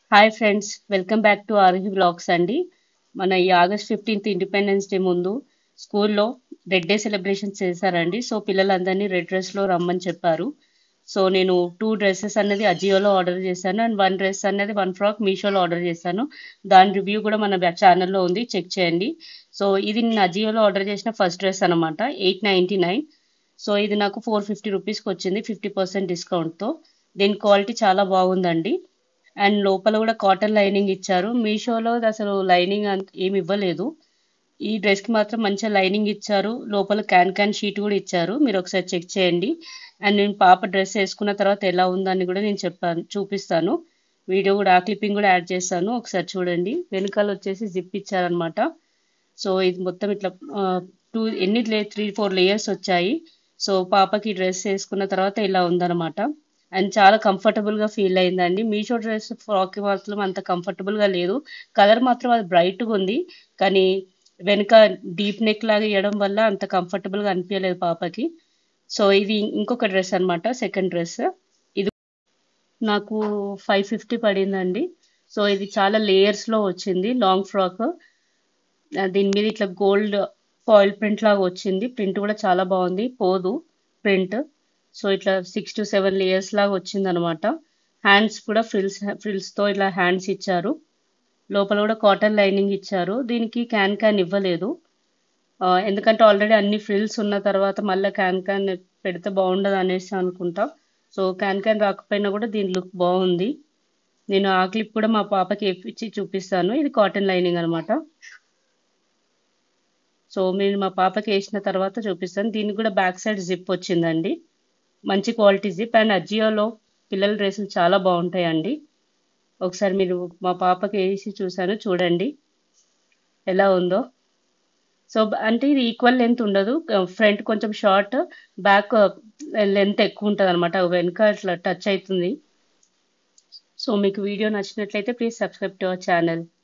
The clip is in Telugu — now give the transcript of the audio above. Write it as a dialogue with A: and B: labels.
A: hi friends welcome back to Arhi blogs అండి మన ఈ ఆగస్ట్ ఫిఫ్టీన్త్ ఇండిపెండెన్స్ డే ముందు స్కూల్లో రెడ్ డే సెలబ్రేషన్ చేశారండి సో పిల్లలందరినీ రెడ్ డ్రెస్లో రమ్మని చెప్పారు సో నేను టూ డ్రెస్సెస్ అనేది అజియోలో ఆర్డర్ చేశాను అండ్ వన్ డ్రెస్ అనేది వన్ ఫ్రాక్ మీషోలో ఆర్డర్ చేశాను దాని రివ్యూ కూడా మన ఛానల్లో ఉంది చెక్ చేయండి సో ఇది నేను అజియోలో ఆర్డర్ చేసిన ఫస్ట్ డ్రెస్ అనమాట ఎయిట్ నైంటీ నైన్ సో ఇది నాకు ఫోర్ ఫిఫ్టీ రూపీస్కి వచ్చింది ఫిఫ్టీ పర్సెంట్ డిస్కౌంట్తో దీని క్వాలిటీ చాలా బాగుందండి అండ్ లోపల కూడా కాటన్ లైనింగ్ ఇచ్చారు మీషోలో అసలు లైనింగ్ ఏమి ఇవ్వలేదు ఈ డ్రెస్కి మాత్రం మంచిగా లైనింగ్ ఇచ్చారు లోపల క్యాన్ క్యాన్ షీట్ కూడా ఇచ్చారు మీరు ఒకసారి చెక్ చేయండి అండ్ నేను పాప డ్రెస్ వేసుకున్న తర్వాత ఎలా ఉందని కూడా నేను చెప్పాను చూపిస్తాను వీడియో కూడా ఆ క్లిప్పింగ్ కూడా యాడ్ చేస్తాను ఒకసారి చూడండి వెనకాల వచ్చేసి జిప్ ఇచ్చారనమాట సో ఇది మొత్తం ఇట్లా టూ ఎన్ని లే త్రీ ఫోర్ లేయర్స్ వచ్చాయి సో పాపకి డ్రెస్ వేసుకున్న తర్వాత ఇలా ఉందన్నమాట అండ్ చాలా కంఫర్టబుల్గా ఫీల్ అయిందండి మీషో డ్రెస్ ఫ్రాక్ మాత్రం అంత కంఫర్టబుల్గా లేదు కలర్ మాత్రం అది బ్రైట్గా ఉంది కానీ వెనుక డీప్ నెక్ లాగా ఇవ్వడం వల్ల అంత కంఫర్టబుల్గా అనిపించలేదు పాపకి సో ఇది ఇంకొక డ్రెస్ అనమాట సెకండ్ డ్రెస్ ఇది నాకు ఫైవ్ ఫిఫ్టీ పడిందండి సో ఇది చాలా లేయర్స్లో వచ్చింది లాంగ్ ఫ్రాక్ దీని మీద ఇట్లా గోల్డ్ ఫాయిల్ ప్రింట్ లాగా వచ్చింది ప్రింట్ కూడా చాలా బాగుంది పోదు ప్రింట్ సో ఇట్లా సిక్స్ టు సెవెన్ లేయర్స్ లాగా వచ్చింది అనమాట హ్యాండ్స్ కూడా ఫ్రిల్స్ ఫ్రిల్స్తో ఇలా హ్యాండ్స్ ఇచ్చారు లోపల కూడా కాటన్ లైనింగ్ ఇచ్చారు దీనికి క్యాన్ క్యాన్ ఇవ్వలేదు ఎందుకంటే ఆల్రెడీ అన్ని ఫ్రిల్స్ ఉన్న తర్వాత మళ్ళీ క్యాన్ క్యాన్ పెడితే బాగుండదు అనేసి అనుకుంటా సో క్యాన్ క్యాన్ రాకపోయినా కూడా దీని లుక్ బాగుంది నేను ఆ క్లిప్ కూడా మా పాపకి ఇచ్చి చూపిస్తాను ఇది కాటన్ లైనింగ్ అనమాట సో నేను మా పాపకి వేసిన తర్వాత చూపిస్తాను దీనికి కూడా బ్యాక్ సైడ్ జిప్ వచ్చిందండి మంచి క్వాలిటీ జిప్ అండ్ అజియోలో పిల్లల డ్రెస్సులు చాలా బాగుంటాయండి ఒకసారి మీరు మా పాపకి వేసి చూసాను చూడండి ఎలా ఉందో సో అంటే ఇది ఈక్వల్ లెంత్ ఉండదు ఫ్రంట్ కొంచెం షార్ట్ బ్యాక్ లెంత్ ఎక్కువ ఉంటుంది అనమాట వెనుక ఇట్లా టచ్ అవుతుంది సో మీకు వీడియో నచ్చినట్లయితే please subscribe to our channel